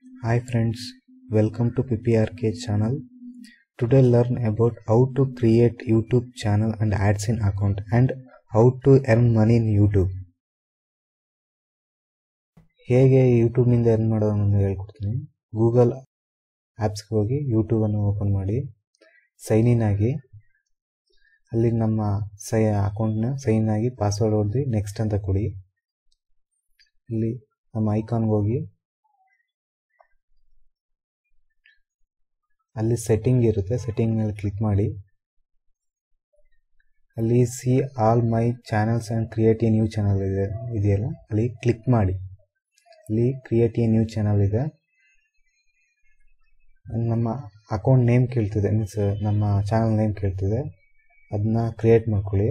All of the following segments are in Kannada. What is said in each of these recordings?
Hi friends, welcome to PPRK channel. Today learn about how to create YouTube channel and ads in account and how to earn money in YouTube. ಹೇಗೆ ಯೂಟ್ಯೂಬ್ನಿಂದ ಎರ್ನ್ ಮಾಡೋದು ಅನ್ನೋದನ್ನ ಹೇಳ್ಕೊಡ್ತೀನಿ ಗೂಗಲ್ ಆ್ಯಪ್ಸ್ಗೆ ಹೋಗಿ ಯೂಟ್ಯೂಬನ್ನು ಓಪನ್ ಮಾಡಿ ಸೈನ್ ಇನ್ ಆಗಿ ಅಲ್ಲಿ ನಮ್ಮ ಸೈ ಅಕೌಂಟ್ನ ಸೈನ್ ಆಗಿ ಪಾಸ್ವರ್ಡ್ ಹೊಡೆದು ನೆಕ್ಸ್ಟ್ ಅಂತ ಕೊಡಿ ಇಲ್ಲಿ ನಮ್ಮ ಐಕಾನ್ಗೆ ಹೋಗಿ ಅಲ್ಲಿ ಸೆಟ್ಟಿಂಗ್ ಇರುತ್ತೆ ಸೆಟ್ಟಿಂಗ್ ಮೇಲೆ ಕ್ಲಿಕ್ ಮಾಡಿ ಅಲ್ಲಿ see all my channels and create a new channel ಇದೆ ಇದೆಯಲ್ಲ ಅಲ್ಲಿ ಕ್ಲಿಕ್ ಮಾಡಿ ಅಲ್ಲಿ ಕ್ರಿಯೇಟ್ ಎ ನ್ಯೂ ಚಾನಲ್ ಇದೆ ನಮ್ಮ ಅಕೌಂಟ್ ನೇಮ್ ಕೇಳ್ತಿದೆ ಮೀನ್ಸ್ ನಮ್ಮ ಚಾನಲ್ ನೇಮ್ ಕೇಳ್ತಿದೆ ಅದನ್ನ ಕ್ರಿಯೇಟ್ ಮಾಡ್ಕೊಳ್ಳಿ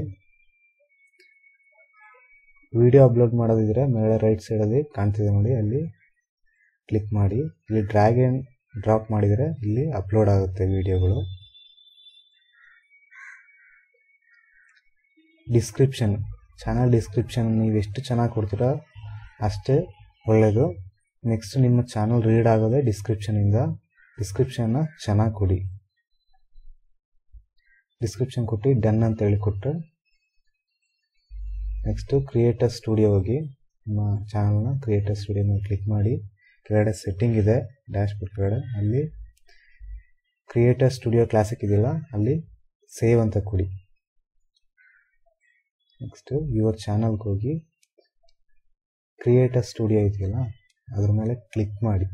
ವಿಡಿಯೋ ಅಪ್ಲೋಡ್ ಮಾಡೋದಿದ್ರೆ ಮೇಲೆ ರೈಟ್ ಸೈಡಲ್ಲಿ ಕಾಣ್ತಿದೆ ನೋಡಿ ಅಲ್ಲಿ ಕ್ಲಿಕ್ ಮಾಡಿ ಇಲ್ಲಿ ಡ್ರ್ಯಾಗ್ ಆ್ಯಂಡ್ ಡ್ರಾಪ್ ಮಾಡಿದರೆ ಇಲ್ಲಿ ಅಪ್ಲೋಡ್ ಆಗುತ್ತೆ ವಿಡಿಯೋಗಳು ಡಿಸ್ಕ್ರಿಪ್ಷನ್ ಚಾನಲ್ ಡಿಸ್ಕ್ರಿಪ್ಷನ್ ನೀವು ಎಷ್ಟು ಚೆನ್ನಾಗಿ ಕೊಡ್ತೀರೋ ಅಷ್ಟೇ ಒಳ್ಳೆಯದು ನೆಕ್ಸ್ಟ್ ನಿಮ್ಮ ಚಾನಲ್ ರೀಡ್ ಆಗೋದೇ ಡಿಸ್ಕ್ರಿಪ್ಷನಿಂದ ಡಿಸ್ಕ್ರಿಪ್ಷನ್ನ ಚೆನ್ನಾಗಿ ಕೊಡಿ ಡಿಸ್ಕ್ರಿಪ್ಷನ್ ಕೊಟ್ಟು ಡನ್ ಅಂತ ಹೇಳಿ ಕೊಟ್ಟರೆ ನೆಕ್ಸ್ಟು ಕ್ರಿಯೇಟರ್ ಸ್ಟುಡಿಯೋ ಹೋಗಿ ನಿಮ್ಮ ಚಾನಲ್ನ ಕ್ರಿಯೇಟರ್ ಸ್ಟುಡಿಯೋ ಮೇಲೆ ಕ್ಲಿಕ್ ಮಾಡಿ ಕೆಳಗಡೆ ಸೆಟ್ಟಿಂಗ್ ಇದೆ ಡ್ಯಾಶ್ ಬೋರ್ಡ್ ಕೆಳಗಡೆ ಅಲ್ಲಿ ಕ್ರಿಯೇಟರ್ ಸ್ಟುಡಿಯೋ ಕ್ಲಾಸಿಕ್ ಇದೆಯಲ್ಲ ಅಲ್ಲಿ ಸೇವ್ ಅಂತ ಕೊಡಿ ನೆಕ್ಸ್ಟು ಯುವರ್ ಚಾನಲ್ಗೆ ಹೋಗಿ ಕ್ರಿಯೇಟರ್ ಸ್ಟುಡಿಯೋ ಇದೆಯಲ್ಲ ಅದ್ರ ಮೇಲೆ ಕ್ಲಿಕ್ ಮಾಡಿ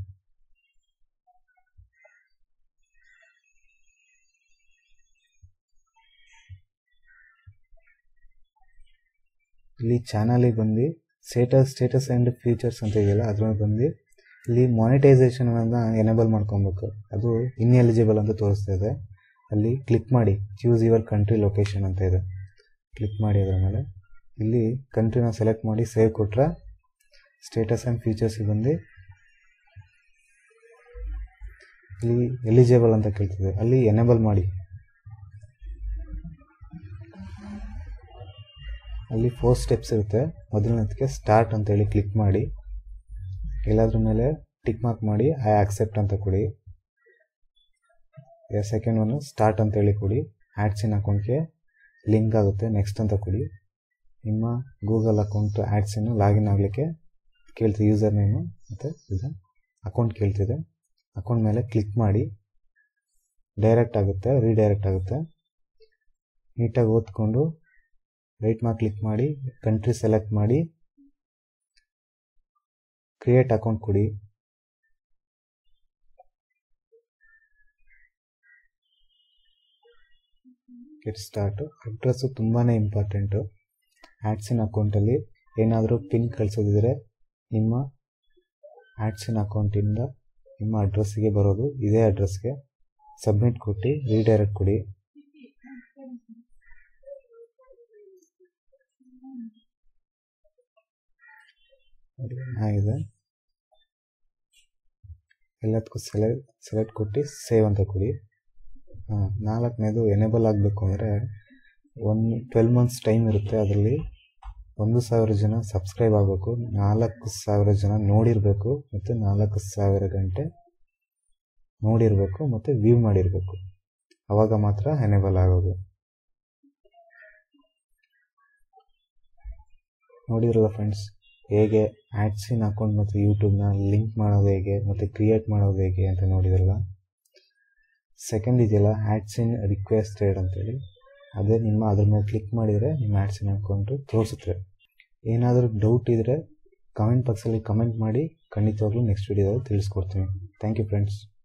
ಇಲ್ಲಿ ಚಾನಲಿಗೆ ಬಂದು ಸ್ಟೇಟಸ್ ಸ್ಟೇಟಸ್ ಆ್ಯಂಡ್ ಫೀಚರ್ಸ್ ಅಂತ ಇದೆಯಲ್ಲ ಅದ್ರ ಮೇಲೆ ಬಂದು ಇಲ್ಲಿ ಮಾನಿಟೈಸೇಷನ್ ಅನ್ನ ಎನೇಬಲ್ ಮಾಡ್ಕೊಬೇಕು ಅದು ಇನ್ಎಲಿಜಿಬಲ್ ಅಂತ ತೋರಿಸ್ತಾ ಇದೆ ಅಲ್ಲಿ ಕ್ಲಿಕ್ ಮಾಡಿ ಚೂಸ್ ಯುವರ್ ಕಂಟ್ರಿ ಲೊಕೇಶನ್ ಅಂತ ಇದೆ ಕ್ಲಿಕ್ ಮಾಡಿ ಅದರ ಮೇಲೆ ಇಲ್ಲಿ ಕಂಟ್ರಿನ ಸೆಲೆಕ್ಟ್ ಮಾಡಿ ಸೇವ್ ಕೊಟ್ರೆ ಸ್ಟೇಟಸ್ ಆ್ಯಂಡ್ ಫೀಚರ್ಸಿಗೆ ಬಂದು ಇಲ್ಲಿ ಎಲಿಜಿಬಲ್ ಅಂತ ಕೇಳ್ತಿದೆ ಅಲ್ಲಿ ಎನೇಬಲ್ ಮಾಡಿ ಅಲ್ಲಿ ಫೋರ್ ಸ್ಟೆಪ್ಸ್ ಇರುತ್ತೆ ಮೊದಲನೇದಕ್ಕೆ ಸ್ಟಾರ್ಟ್ ಅಂತ ಹೇಳಿ ಕ್ಲಿಕ್ ಮಾಡಿ ಎಲ್ಲದ್ರ ಮೇಲೆ ಟಿಕ್ ಮಾರ್ಕ್ ಮಾಡಿ ಐ ಆಕ್ಸೆಪ್ಟ್ ಅಂತ ಕೊಡಿ ಸೆಕೆಂಡ್ ಒನ್ ಸ್ಟಾರ್ಟ್ ಅಂತ ಹೇಳಿ ಕೊಡಿ ಆ್ಯಡ್ಸಿನ್ ಅಕೌಂಟ್ಗೆ ಲಿಂಕ್ ಆಗುತ್ತೆ ನೆಕ್ಸ್ಟ್ ಅಂತ ಕೊಡಿ ನಿಮ್ಮ ಗೂಗಲ್ ಅಕೌಂಟ್ ಆ್ಯಡ್ಸಿನ್ನು ಲಾಗಿನ್ ಆಗಲಿಕ್ಕೆ ಕೇಳ್ತಿದೆ ಯೂಸರ್ ನೇಮು ಮತ್ತು ಇದು ಅಕೌಂಟ್ ಕೇಳ್ತಿದೆ ಅಕೌಂಟ್ ಮೇಲೆ ಕ್ಲಿಕ್ ಮಾಡಿ ಡೈರೆಕ್ಟ್ ಆಗುತ್ತೆ ರೀಡೈರೆಕ್ಟ್ ಆಗುತ್ತೆ ನೀಟಾಗಿ ಓದ್ಕೊಂಡು ರೈಟ್ ಮಾರ್ಕ್ ಕ್ಲಿಕ್ ಮಾಡಿ ಕಂಟ್ರಿ ಸೆಲೆಕ್ಟ್ ಮಾಡಿ ಕ್ರಿಯೇಟ್ ಅಕೌಂಟ್ ಕೊಡಿ ಗೆಟ್ ಸ್ಟಾರ್ಟ್ ಅಡ್ರೆಸ್ಸು ತುಂಬಾ ಇಂಪಾರ್ಟೆಂಟು ಆ್ಯಡ್ಸಿನ್ ಅಕೌಂಟಲ್ಲಿ ಏನಾದರೂ ಪಿನ್ ಕಳಿಸೋದಿದ್ರೆ ನಿಮ್ಮ ಆ್ಯಡ್ಸಿನ್ ಅಕೌಂಟಿಂದ ನಿಮ್ಮ ಅಡ್ರೆಸ್ಸಿಗೆ ಬರೋದು ಇದೇ ಅಡ್ರೆಸ್ಗೆ ಸಬ್ಮಿಟ್ ಕೊಟ್ಟು ರೀಡೈರೆಕ್ಟ್ ಕೊಡಿ ಆಗಿದೆ ಎಲ್ಲದಕ್ಕೂ ಸೆಲೆಕ್ಟ್ ಸೆಲೆಕ್ಟ್ ಕೊಟ್ಟು ಸೇವ್ ಅಂತ ಕೊಡಿ ಹಾಂ ನಾಲ್ಕನೇದು ಎನೇಬಲ್ ಆಗಬೇಕು ಅಂದರೆ ಒನ್ ಟ್ವೆಲ್ ಮಂತ್ಸ್ ಟೈಮ್ ಇರುತ್ತೆ ಅದರಲ್ಲಿ ಒಂದು ಸಾವಿರ ಜನ ಸಬ್ಸ್ಕ್ರೈಬ್ ಆಗಬೇಕು ನಾಲ್ಕು ಸಾವಿರ ಜನ ನೋಡಿರಬೇಕು ಮತ್ತು ನಾಲ್ಕು ಸಾವಿರ ಗಂಟೆ ನೋಡಿರಬೇಕು ಮತ್ತು ವ್ಯೂ ಮಾಡಿರಬೇಕು ಆವಾಗ ಮಾತ್ರ ಎನೇಬಲ್ ಆಗೋದು ನೋಡಿರಲ್ಲ ಫ್ರೆಂಡ್ಸ್ ಹೇಗೆ ಆ್ಯಡ್ಸಿನ್ ಅಕೌಂಟ್ ಮತ್ತು ಯೂಟ್ಯೂಬ್ನ ಲಿಂಕ್ ಮಾಡೋದು ಹೇಗೆ ಮತ್ತು ಕ್ರಿಯೇಟ್ ಮಾಡೋದು ಹೇಗೆ ಅಂತ ನೋಡಿದ್ರಲ್ಲ ಸೆಕೆಂಡ್ ಇದೆಯಲ್ಲ ಆ್ಯಡ್ಸಿನ್ ರಿಕ್ವೆಸ್ಟೆಡ್ ಅಂತೇಳಿ ಅದೇ ನಿಮ್ಮ ಅದ್ರ ಮೇಲೆ ಕ್ಲಿಕ್ ಮಾಡಿದರೆ ನಿಮ್ಮ ಆ್ಯಡ್ಸಿನ್ ಅಕೌಂಟು ತೋರಿಸುತ್ತೆ ಏನಾದರೂ ಡೌಟ್ ಇದ್ದರೆ ಕಮೆಂಟ್ ಬಾಕ್ಸಲ್ಲಿ ಕಮೆಂಟ್ ಮಾಡಿ ಖಂಡಿತವಾಗ್ಲೂ ನೆಕ್ಸ್ಟ್ ವೀಡಿಯೋದಲ್ಲಿ ತಿಳಿಸ್ಕೊಡ್ತೀನಿ ಥ್ಯಾಂಕ್ ಯು ಫ್ರೆಂಡ್ಸ್